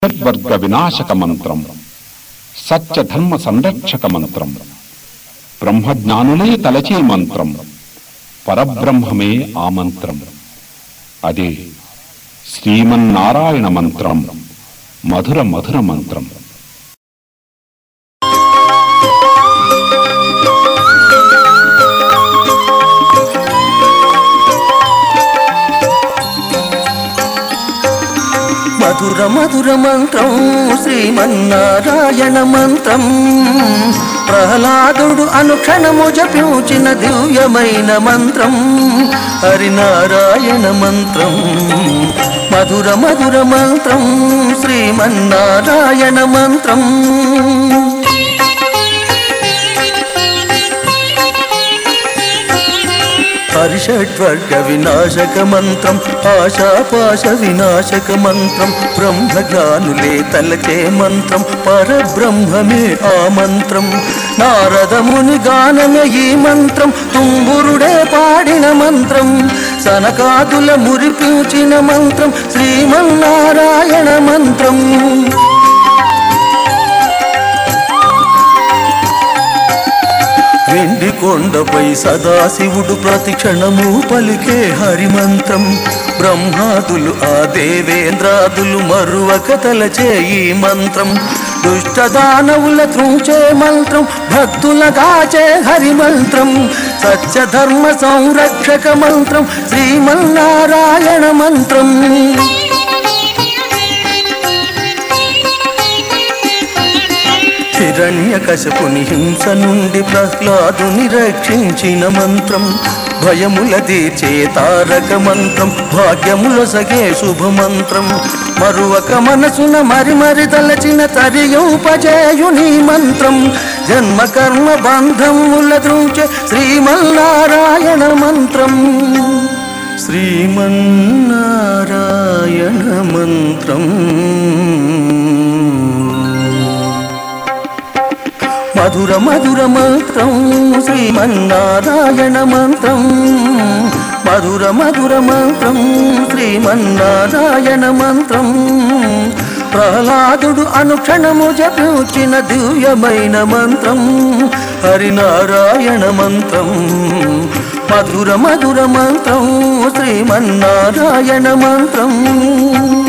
షడ్వర్గ వినాశక మంత్రం సత్యధర్మ సంరక్షక మంత్రం బ్రహ్మజ్ఞానులే తలచే మంత్రం పరబ్రహ్మమే ఆ మంత్రం అదే శ్రీమన్నారాయణ మంత్రం మధుర మధుర మంత్రం మధుర మధుర మంత్రం శ్రీమన్నారాయణ మంత్రం ప్రహ్లాదుడు అనుక్షణము జపించిన దివ్యమైన మంత్రం హరినారాయణ మంత్రం మధుర మధుర మంత్రం శ్రీమన్నారాయణ మంత్రం హరిషడ్వర్గ వినాశక మంత్రం ఆశాపాశ వినాశక మంత్రం బ్రహ్మజ్ఞానులే తలచే మంత్రం పరబ్రహ్మమే ఆ మంత్రం నారదముని గానమే ఈ మంత్రం తుంబురుడే పాడిన మంత్రం సనకాదుల మురిపించిన మంత్రం శ్రీమన్నారాయణ మంత్రం వెండి కొండపై సదాశివుడు ప్రతి క్షణము పలికే హరిమంత్రం బ్రహ్మాదులు ఆ దేవేంద్రాదులు మరువక తలచే ఈ మంత్రం దుష్ట దానవుల త్రుంచే మంత్రం భక్తుల కాచే హరి మంత్రం సత్య ధర్మ సంరక్షక మంత్రం శ్రీమన్నారాయణ మంత్రం హిరణ్య కశపుని హింస నుండి ప్రహ్లాదుని రక్షించిన మంత్రం భయముల తీర్చే తారక మంత్రం భాగ్యముల సగే శుభ మంత్రం మరువక మనసున మరి మరి తలచిన తరియుపజేయుని మంత్రం జన్మ కర్మ బంధముల దృంచే శ్రీమన్నారాయణ మంత్రం శ్రీమన్నారాయణ మంత్రం మధుర మధుర మంత్రం శ్రీమన్నారాయణ మంత్రం మధుర మధుర మంత్రం శ్రీమన్నారాయణ మంత్రం ప్రహ్లాదుడు అనుక్షణము జపించిన దివ్యమైన మంత్రం హరినారాయణ మంత్రం మధుర మధుర మంత్రం శ్రీమన్నారాయణ మంత్రం